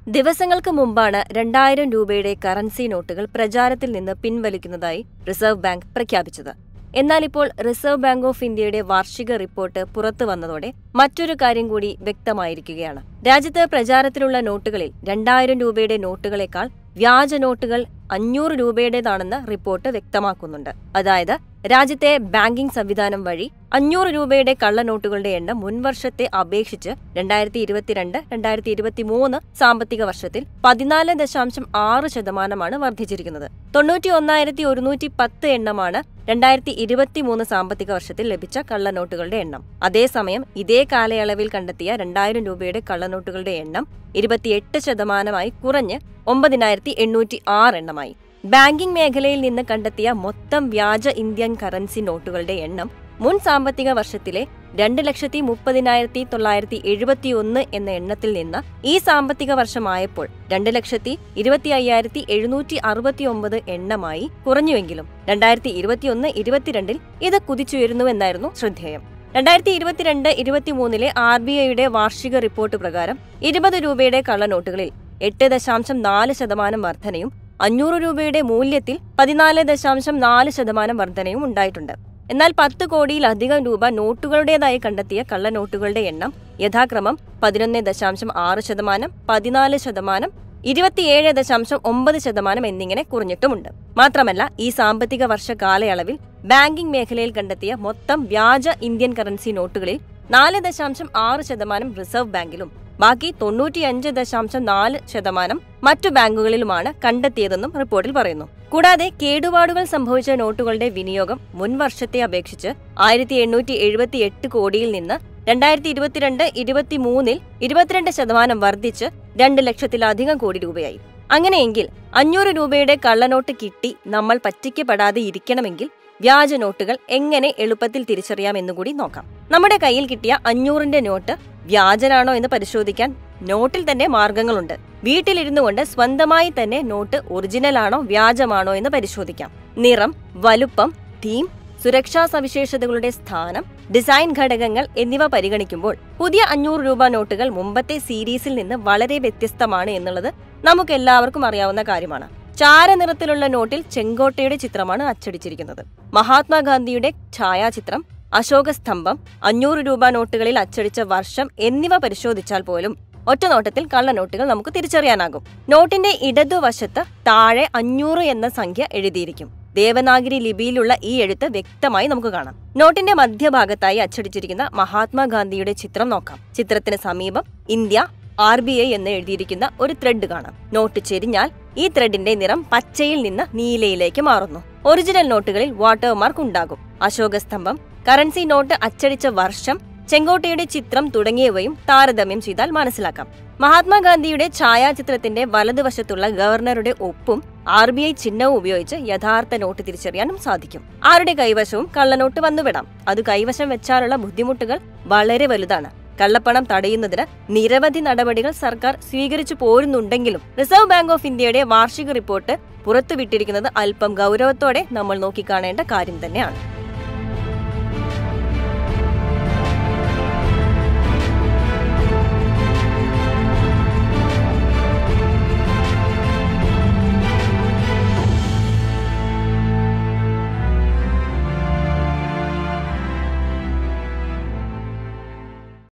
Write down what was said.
ദിവസങ്ങൾക്ക് മുമ്പാണ് രണ്ടായിരം രൂപയുടെ കറൻസി നോട്ടുകൾ പ്രചാരത്തിൽ നിന്ന് പിൻവലിക്കുന്നതായി റിസർവ് ബാങ്ക് പ്രഖ്യാപിച്ചത് എന്നാൽ ഇപ്പോൾ റിസർവ് ബാങ്ക് ഓഫ് ഇന്ത്യയുടെ വാർഷിക റിപ്പോർട്ട് പുറത്തു വന്നതോടെ മറ്റൊരു കാര്യം കൂടി വ്യക്തമായിരിക്കുകയാണ് രാജ്യത്ത് പ്രചാരത്തിലുള്ള നോട്ടുകളിൽ രണ്ടായിരം രൂപയുടെ നോട്ടുകളെക്കാൾ വ്യാജ നോട്ടുകൾ അഞ്ഞൂറ് രൂപയുടേതാണെന്ന് റിപ്പോർട്ട് വ്യക്തമാക്കുന്നുണ്ട് അതായത് രാജ്യത്തെ ബാങ്കിംഗ് സംവിധാനം വഴി അഞ്ഞൂറ് രൂപയുടെ കള്ളനോട്ടുകളുടെ എണ്ണം മുൻവർഷത്തെ അപേക്ഷിച്ച് രണ്ടായിരത്തി ഇരുപത്തിരണ്ട് രണ്ടായിരത്തി ഇരുപത്തിമൂന്ന് സാമ്പത്തിക വർഷത്തിൽ പതിനാല് ദശാംശം ആറ് ശതമാനമാണ് വർദ്ധിച്ചിരിക്കുന്നത് തൊണ്ണൂറ്റി ഒന്നായിരത്തി ഒരുന്നൂറ്റി പത്ത് എണ്ണമാണ് രണ്ടായിരത്തി ഇരുപത്തിമൂന്ന് സാമ്പത്തിക വർഷത്തിൽ ലഭിച്ച കള്ളനോട്ടുകളുടെ എണ്ണം അതേസമയം ഇതേ കാലയളവിൽ കണ്ടെത്തിയ രണ്ടായിരം രൂപയുടെ കള്ളനോട്ടുകളുടെ എണ്ണം ഇരുപത്തിയെട്ട് ശതമാനമായി കുറഞ്ഞ് ഒമ്പതിനായിരത്തി എണ്ണൂറ്റി ആറ് എണ്ണമായി ബാങ്കിംഗ് മേഖലയിൽ നിന്ന് കണ്ടെത്തിയ മൊത്തം വ്യാജ ഇന്ത്യൻ കറൻസി നോട്ടുകളുടെ എണ്ണം മുൻ സാമ്പത്തിക വർഷത്തിലെ രണ്ട് ലക്ഷത്തി മുപ്പതിനായിരത്തി തൊള്ളായിരത്തി എഴുപത്തിയൊന്ന് എന്ന എണ്ണത്തിൽ നിന്ന് ഈ സാമ്പത്തിക വർഷമായപ്പോൾ രണ്ട് ലക്ഷത്തി ഇരുപത്തി അയ്യായിരത്തി എഴുന്നൂറ്റി അറുപത്തി ഒമ്പത് എണ്ണമായി കുറഞ്ഞുവെങ്കിലും രണ്ടായിരത്തി ഇരുപത്തിയൊന്ന് ഇരുപത്തിരണ്ടിൽ ഇത് കുതിച്ചുയരുന്നുവെന്നായിരുന്നു ശ്രദ്ധേയം രണ്ടായിരത്തി ഇരുപത്തിരണ്ട് ഇരുപത്തിമൂന്നിലെ ആർ ബി ഐയുടെ വാർഷിക റിപ്പോർട്ട് പ്രകാരം ഇരുപത് രൂപയുടെ കള്ളനോട്ടുകളിൽ എട്ട് ദശാംശം നാല് ശതമാനം വർധനയും അഞ്ഞൂറ് രൂപയുടെ മൂല്യത്തിൽ പതിനാല് ദശാംശം നാല് ശതമാനം വർധനയും ഉണ്ടായിട്ടുണ്ട് എന്നാൽ പത്ത് കോടിയിലധികം രൂപ നോട്ടുകളുടേതായി കണ്ടെത്തിയ കള്ളനോട്ടുകളുടെ എണ്ണം യഥാക്രമം പതിനൊന്ന് ദശാംശം ആറ് ശതമാനം പതിനാല് ശതമാനം ഇരുപത്തിയേഴ് ദശാംശം ഒമ്പത് ശതമാനം എന്നിങ്ങനെ കുറഞ്ഞിട്ടുമുണ്ട് മാത്രമല്ല ഈ സാമ്പത്തിക വർഷ കാലയളവിൽ ബാങ്കിംഗ് മേഖലയിൽ കണ്ടെത്തിയ മൊത്തം വ്യാജ ഇന്ത്യൻ കറൻസി നോട്ടുകളിൽ നാല് ദശാംശം ആറ് ശതമാനം റിസർവ് ബാങ്കിലും ബാക്കി തൊണ്ണൂറ്റിയഞ്ച് ദശാംശം നാല് ശതമാനം മറ്റു ബാങ്കുകളിലുമാണ് കണ്ടെത്തിയതെന്നും റിപ്പോർട്ടിൽ പറയുന്നു കൂടാതെ കേടുപാടുകൾ സംഭവിച്ച നോട്ടുകളുടെ വിനിയോഗം മുൻ വർഷത്തെ അപേക്ഷിച്ച് ആയിരത്തി എണ്ണൂറ്റി എഴുപത്തി എട്ട് കോടിയിൽ നിന്ന് രണ്ടായിരത്തി ഇരുപത്തിരണ്ട് ഇരുപത്തിമൂന്നിൽ ഇരുപത്തിരണ്ട് ശതമാനം വർദ്ധിച്ച് രണ്ട് ലക്ഷത്തിലധികം കോടി രൂപയായി അങ്ങനെയെങ്കിൽ അഞ്ഞൂറ് രൂപയുടെ കള്ളനോട്ട് കിട്ടി നമ്മൾ പറ്റിക്കപ്പെടാതെ ഇരിക്കണമെങ്കിൽ വ്യാജ നോട്ടുകൾ എങ്ങനെ എളുപ്പത്തിൽ തിരിച്ചറിയാമെന്നുകൂടി നോക്കാം നമ്മുടെ കയ്യിൽ കിട്ടിയ അഞ്ഞൂറിന്റെ നോട്ട് വ്യാജനാണോ എന്ന് പരിശോധിക്കാൻ നോട്ടിൽ തന്നെ മാർഗങ്ങളുണ്ട് വീട്ടിലിരുന്നു കൊണ്ട് സ്വന്തമായി തന്നെ നോട്ട് ഒറിജിനൽ ആണോ വ്യാജമാണോ എന്ന് പരിശോധിക്കാം നിറം വലുപ്പം തീം സുരക്ഷാ സവിശേഷതകളുടെ സ്ഥാനം ഡിസൈൻ ഘടകങ്ങൾ എന്നിവ പരിഗണിക്കുമ്പോൾ പുതിയ അഞ്ഞൂറ് രൂപ നോട്ടുകൾ മുമ്പത്തെ സീരീസിൽ നിന്ന് വളരെ വ്യത്യസ്തമാണ് എന്നുള്ളത് നമുക്ക് എല്ലാവർക്കും അറിയാവുന്ന കാര്യമാണ് ചാരനിറത്തിലുള്ള നോട്ടിൽ ചെങ്കോട്ടയുടെ ചിത്രമാണ് അച്ചടിച്ചിരിക്കുന്നത് മഹാത്മാഗാന്ധിയുടെ ഛായാചിത്രം അശോകസ്തംഭം അഞ്ഞൂറ് രൂപ നോട്ടുകളിൽ അച്ചടിച്ച വർഷം എന്നിവ പരിശോധിച്ചാൽ പോലും ഒറ്റ നോട്ടത്തിൽ കള്ളനോട്ടുകൾ നമുക്ക് തിരിച്ചറിയാനാകും നോട്ടിന്റെ ഇടതുവശത്ത് താഴെ അഞ്ഞൂറ് എന്ന സംഖ്യ എഴുതിയിരിക്കും ദേവനാഗിരി ലിപിയിലുള്ള ഈ എഴുത്ത് വ്യക്തമായി നമുക്ക് കാണാം നോട്ടിന്റെ മധ്യഭാഗത്തായി അച്ചടിച്ചിരിക്കുന്ന മഹാത്മാഗാന്ധിയുടെ ചിത്രം നോക്കാം ചിത്രത്തിന് സമീപം ഇന്ത്യ ആർ ബി ഐ എന്ന് എഴുതിയിരിക്കുന്ന ഒരു ത്രെഡ് കാണാം നോട്ട് ചെരിഞ്ഞാൽ ഈ ത്രെഡിന്റെ നിറം പച്ചയിൽ നിന്ന് നീലയിലേക്ക് മാറുന്നു ഒറിജിനൽ നോട്ടുകളിൽ വാട്ടർമാർക്ക് ഉണ്ടാകും അശോകസ്തംഭം കറൻസി നോട്ട് അച്ചടിച്ച വർഷം ചെങ്കോട്ടയുടെ ചിത്രം തുടങ്ങിയവയും താരതമ്യം ചെയ്താൽ മനസ്സിലാക്കാം മഹാത്മാഗാന്ധിയുടെ ഛായാചിത്രത്തിന്റെ വലതുവശത്തുള്ള ഗവർണറുടെ ഒപ്പും ആർ ബി ഐ ചിഹ്നവും ഉപയോഗിച്ച് യഥാർത്ഥ നോട്ട് തിരിച്ചറിയാനും സാധിക്കും ആരുടെ കൈവശവും കള്ളനോട്ട് വന്നുവിടാം അത് കൈവശം വെച്ചാലുള്ള ബുദ്ധിമുട്ടുകൾ വളരെ വലുതാണ് കള്ളപ്പണം തടയുന്നതിന് നിരവധി നടപടികൾ സർക്കാർ സ്വീകരിച്ചു പോരുന്നുണ്ടെങ്കിലും റിസർവ് ബാങ്ക് ഓഫ് ഇന്ത്യയുടെ വാർഷിക റിപ്പോർട്ട് പുറത്തുവിട്ടിരിക്കുന്നത് അല്പം ഗൗരവത്തോടെ നമ്മൾ നോക്കിക്കാണേണ്ട കാര്യം തന്നെയാണ്